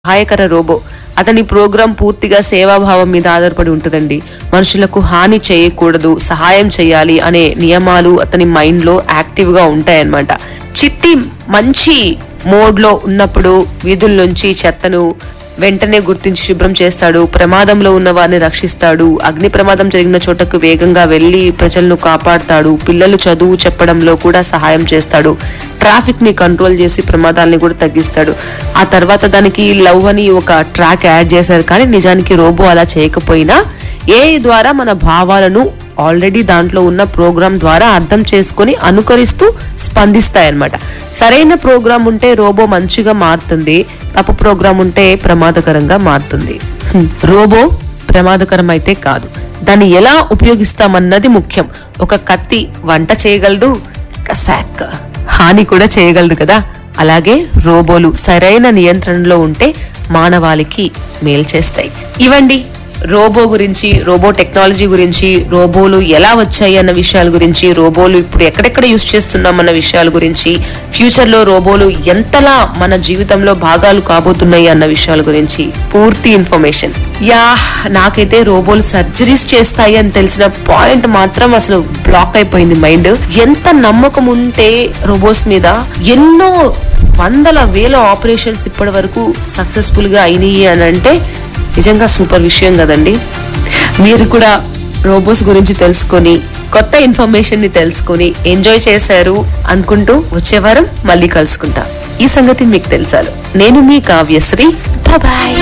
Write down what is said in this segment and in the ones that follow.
సహాయకర robo అతని programme పూర్తిగా సేవాభావం మీద ఆధారపడి ఉంటుందండి మనుషులకు హాని చేయకూడదు సహాయం చేయాలి అనే నియమాలు అతని మైండ్ లో యాక్టివ్ గా ఉంటాయన్నమాట చిట్టి మంచి మోడ్ లో ఉన్నప్పుడు వీధుల నుంచి చెత్తను వెంటనే గుర్తించి శుభ్రం చేస్తాడు ప్రమాదంలో ఉన్న వారిని రక్షిస్తాడు అగ్ని ప్రమాదం జరిగిన చోటకు వేగంగా వెళ్లి ప్రజలను కాపాడుతాడు పిల్లలు చదువు చెప్పడంలో కూడా సహాయం చేస్తాడు ట్రాఫిక్ ని కంట్రోల్ చేసి ప్రమాదాలని కూడా తగ్గిస్తాడు ఆ తర్వాత దానికి లవ్ అని ఒక ట్రాక్ యాడ్ చేశారు కానీ నిజానికి రోబో అలా చేయకపోయినా ఏ ద్వారా మన భావాలను ఆల్రెడీ దాంట్లో ఉన్న ప్రోగ్రామ్ ద్వారా అర్థం చేసుకొని అనుకరిస్తూ స్పందిస్తాయన్నమాట సరైన ప్రోగ్రామ్ ఉంటే రోబో మంచిగా మారుతుంది తప్పు ప్రోగ్రామ్ ఉంటే ప్రమాదకరంగా మారుతుంది హ్మ్. రోబో ప్రమాదకరం అయితే కాదు దాన్ని ఎలా ఉపయోగిస్తామన్నది ముఖ్యం ఒక కత్తి వంట చేయగలదు కసాక్ హాని కూడా చేయగలదు కదా అలాగే రోబోలు సరైన నియంత్రణలో ఉంటే మానవాళికి మేలు చేస్తాయి ఇవండి రోబో గురించి రోబో టెక్నాలజీ గురించి రోబోలు ఎలా వచ్చాయి అన్న విషయాల గురించి రోబోలు ఇప్పుడు ఎక్కడెక్కడ యూస్ చేస్తున్నాం అన్న విషయాల గురించి ఫ్యూచర్ లో రోబోలు ఎంతలా మన జీవితంలో భాగాలు కాబోతున్నాయి అన్న విషయాల గురించి పూర్తి ఇన్ఫర్మేషన్ యా నాకైతే రోబోలు సర్జరీస్ చేస్తాయి అని తెలిసిన పాయింట్ మాత్రం అసలు బ్లాక్ అయిపోయింది మైండ్ ఎంత నమ్మకం ఉంటే రోబోస్ మీద ఎన్నో వందల వేల ఆపరేషన్స్ ఇప్పటి వరకు సక్సెస్ఫుల్ గా అయినాయి అని అంటే నిజంగా సూపర్ విషయం కదండి మీరు కూడా రోబోస్ గురించి తెలుసుకొని కొత్త ఇన్ఫర్మేషన్ ని తెలుసుకొని ఎంజాయ్ చేశారు అనుకుంటూ వచ్చే వారం మళ్ళీ కలుసుకుంటా ఈ సంగతి మీకు తెలుసాలు నేను మీ కావ్యశ్రీ బాయ్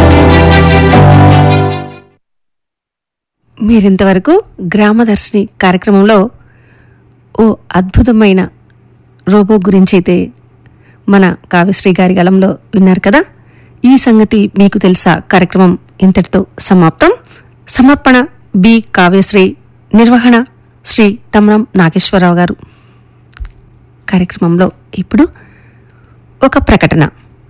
మీరింతవరకు గ్రామదర్శిని కార్యక్రమంలో ఓ అద్భుతమైన రోబో గురించి అయితే మన కావ్యశ్రీ గారి గళంలో విన్నారు కదా ఈ సంగతి మీకు తెలుసా కార్యక్రమం ఇంతటితో సమాప్తం సమర్పణ బి కావ్యశ్రీ నిర్వహణ శ్రీ తమ్రం నాగేశ్వరరావు గారు కార్యక్రమంలో ఇప్పుడు ఒక ప్రకటన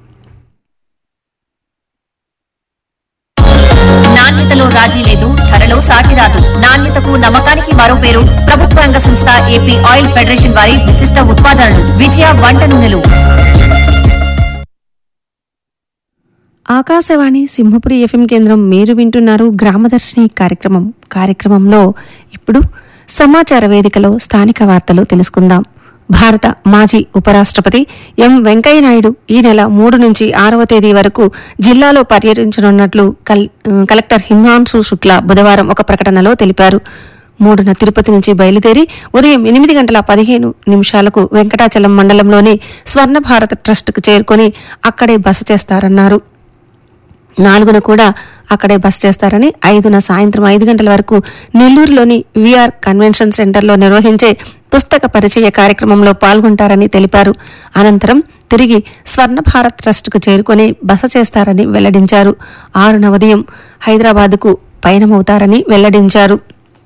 నాణ్యతలో రాజీ లేదు ధరలో సాటి రాదు నాణ్యతకు నమ్మకానికి మరో పేరు ప్రభుత్వ రంగ సంస్థ ఏపీ ఆయిల్ ఫెడరేషన్ వారి విశిష్ట ఉత్పాదనలు విజయ వంట నూనెలు ఆకాశవాణి సింహపురి ఎఫ్ఎం కేంద్రం మీరు వింటున్నారు గ్రామదర్శిని కార్యక్రమం కార్యక్రమంలో ఇప్పుడు సమాచార వేదికలో స్థానిక వార్తలు తెలుసుకుందాం భారత మాజీ ఉపరాష్ట్రపతి ఎం వెంకయ్యనాయుడు ఈ నెల మూడు నుంచి ఆరవ తేదీ వరకు జిల్లాలో పర్యటించనున్నట్లు కల్- కలెక్టర్ హిమాంశు శుక్లా బుధవారం ఒక ప్రకటనలో తెలిపారు మూడున తిరుపతి నుంచి బయలుదేరి ఉదయం ఎనిమిది గంటల పదిహేను నిమిషాలకు వెంకటాచలం మండలంలోని స్వర్ణ భారత్ ట్రస్టుకు చేరుకొని అక్కడే బస చేస్తారన్నారు నాలుగున కూడా అక్కడే బస చేస్తారని ఐదున సాయంత్రం ఐదు గంటల వరకు నెల్లూరులోని విఆర్ కన్వెన్షన్ సెంటర్లో నిర్వహించే పుస్తక పరిచయ కార్యక్రమంలో పాల్గొంటారని తెలిపారు అనంతరం తిరిగి స్వర్ణ భారత్ ట్రస్టుకు చేరుకొని బస చేస్తారని వెల్లడించారు ఆరున ఉదయం హైదరాబాదుకు పయనమవుతారని వెల్లడించారు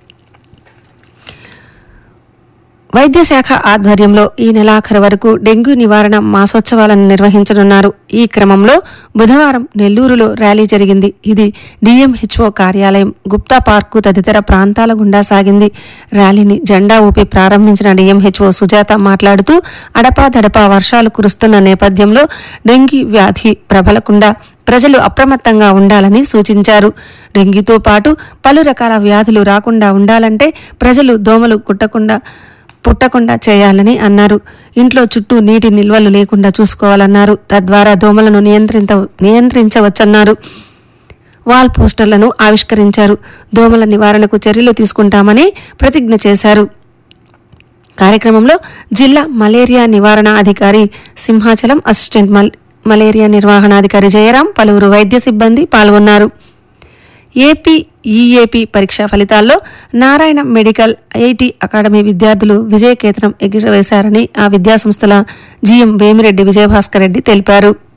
వైద్య శాఖ ఆధ్వర్యంలో ఈ నెలాఖరు వరకు డెంగ్యూ నివారణ మాసోత్సవాలను నిర్వహించనున్నారు ఈ క్రమంలో బుధవారం నెల్లూరులో ర్యాలీ జరిగింది ఇది డిఎంహెచ్ఓ కార్యాలయం గుప్తా పార్కు తదితర ప్రాంతాల గుండా సాగింది ర్యాలీని జెండా ఊపి ప్రారంభించిన డిఎంహెచ్ఓ సుజాత మాట్లాడుతూ అడపాదడపా వర్షాలు కురుస్తున్న నేపథ్యంలో డెంగ్యూ వ్యాధి ప్రబలకుండా ప్రజలు అప్రమత్తంగా ఉండాలని సూచించారు డెంగ్యూతో పాటు పలు రకాల వ్యాధులు రాకుండా ఉండాలంటే ప్రజలు దోమలు కుట్టకుండా పుట్టకుండా చేయాలని అన్నారు ఇంట్లో చుట్టూ నీటి నిల్వలు లేకుండా చూసుకోవాలన్నారు తద్వారా దోమలను నియంత్రించ నియంత్రించవచ్చన్నారు వాల్ పోస్టర్లను ఆవిష్కరించారు దోమల నివారణకు చర్యలు తీసుకుంటామని ప్రతిజ్ఞ చేశారు కార్యక్రమంలో జిల్లా మలేరియా నివారణ అధికారి సింహాచలం అసిస్టెంట్ మల్ మలేరియా నిర్వహణాధికారి జయరాం పలువురు వైద్య సిబ్బంది పాల్గొన్నారు ఏపీ ఈఏపీ పరీక్షా ఫలితాల్లో నారాయణ మెడికల్ ఐఐటి అకాడమీ విద్యార్థులు విజయకేతనం ఎగిరవేశారని ఆ విద్యాసంస్థల జీఎం వేమిరెడ్డి విజయభాస్కర్ రెడ్డి తెలిపారు